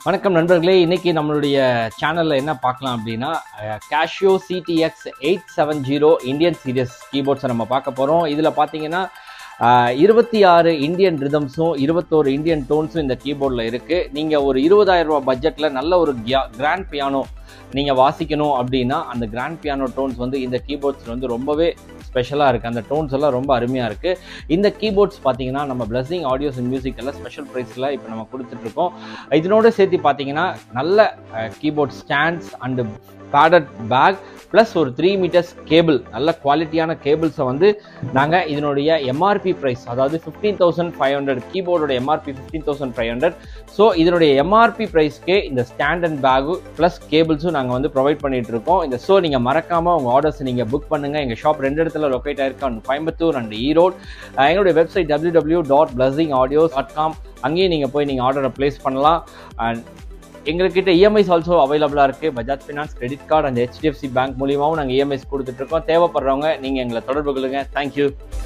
வணக்கம் நண்பர்களே இன்னைக்கு நம்மளுடைய சேனலில் என்ன பார்க்கலாம் அப்படின்னா Casio CTX eight seven zero Indian series கீபோர்ட்ஸை நம்ம பார்க்க போகிறோம் இதில் பார்த்தீங்கன்னா இருபத்தி ஆறு இந்தியன் ரிதம்ஸும் இருபத்தோரு இந்தியன் டோன்ஸும் இந்த கீபோர்டில் இருக்குது நீங்கள் ஒரு இருபதாயிரம் ரூபாய் பட்ஜெட்டில் நல்ல ஒரு கிராண்ட் பியானோ நீங்கள் வாசிக்கணும் அப்படின்னா அந்த கிராண்ட் பியானோ டோன்ஸ் வந்து இந்த கீபோர்ட்ஸ் வந்து ரொம்பவே ஸ்பெஷலாக இருக்குது அந்த டோன்ஸ் எல்லாம் ரொம்ப அருமையாக இருக்குது இந்த கீபோர்ட்ஸ் பார்த்தீங்கன்னா நம்ம பிளஸிங் ஆடியோஸ் அண்ட் மியூசிக் எல்லாம் ஸ்பெஷல் ப்ரைஸில் இப்போ நம்ம கொடுத்துட்ருக்கோம் இதனோட சேர்த்து பார்த்தீங்கன்னா நல்ல keyboard stands and padded bag plus ஒரு த்ரீ மீட்டர்ஸ் கேபிள் நல்ல குவாலிட்டியான கேபிள்ஸை வந்து நாங்கள் இதனுடைய எம்ஆர்பி ப்ரைஸ் அதாவது ஃபிஃப்டீன் தௌசண்ட் ஃபைவ் ஹண்ட்ரட் கீபோர்டோட MRP fifteen thousand five hundred so இதனுடைய எம்ஆர்பி ப்ரைஸ்க்கே இந்த ஸ்டாண்ட் அண்ட் பேகு ப்ளஸ் கேபிள்ஸும் நாங்கள் வந்து ப்ரொவைட் பண்ணிட்டு இருக்கோம் இந்த ஸோ நீங்கள் மறக்காமல் உங்கள் ஆர்டர்ஸ் நீங்கள் புக் பண்ணுங்கள் எங்கள் ஷாப் ரெண்டு இடத்துல லொக்கேட் ஆயிருக்கு அண்ட் கோயம்புத்தூர் அண்ட் ஈரோடு எங்களுடைய website W W dot Blessing Audios dot com அங்கேயும் நீங்கள் போய் நீங்கள் ஆர்டரை ப்ளேஸ் பண்ணலாம் அண்ட் எங்ககிட்ட இஎம்ஐஸ் ஆல்சோ அவைலபிளாக இருக்குது Bajaj finance credit card and HDFC bank மூலியமாகவும் நாங்கள் இஎம்ஐஸ் கொடுத்துட்ருக்கோம் தேவைப்படுறவங்க நீங்கள் எங்களை தொடர்பு கொள்ளுங்கள் தேங்க்யூ